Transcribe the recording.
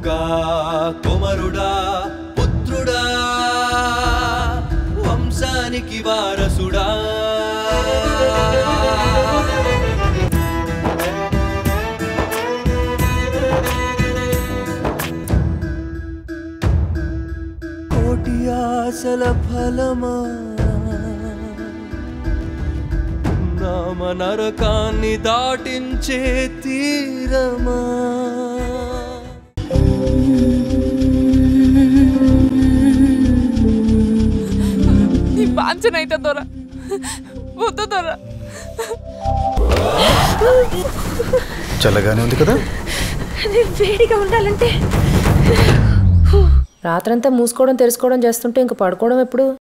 కొడుకా కుమరుడా పుత్రుడా వంశానికి వారసుడా కోటి ఆశల ఫలమా నామ నరకాన్ని దాటించే తీరమా నీ పాంచనైతే దొర వద్దు దొర చల్లగానే ఉంది కదా వేడిగా ఉండాలంటే రాత్రంతా మూసుకోవడం తెరుచుకోవడం చేస్తుంటే ఇంక పడుకోవడం ఎప్పుడు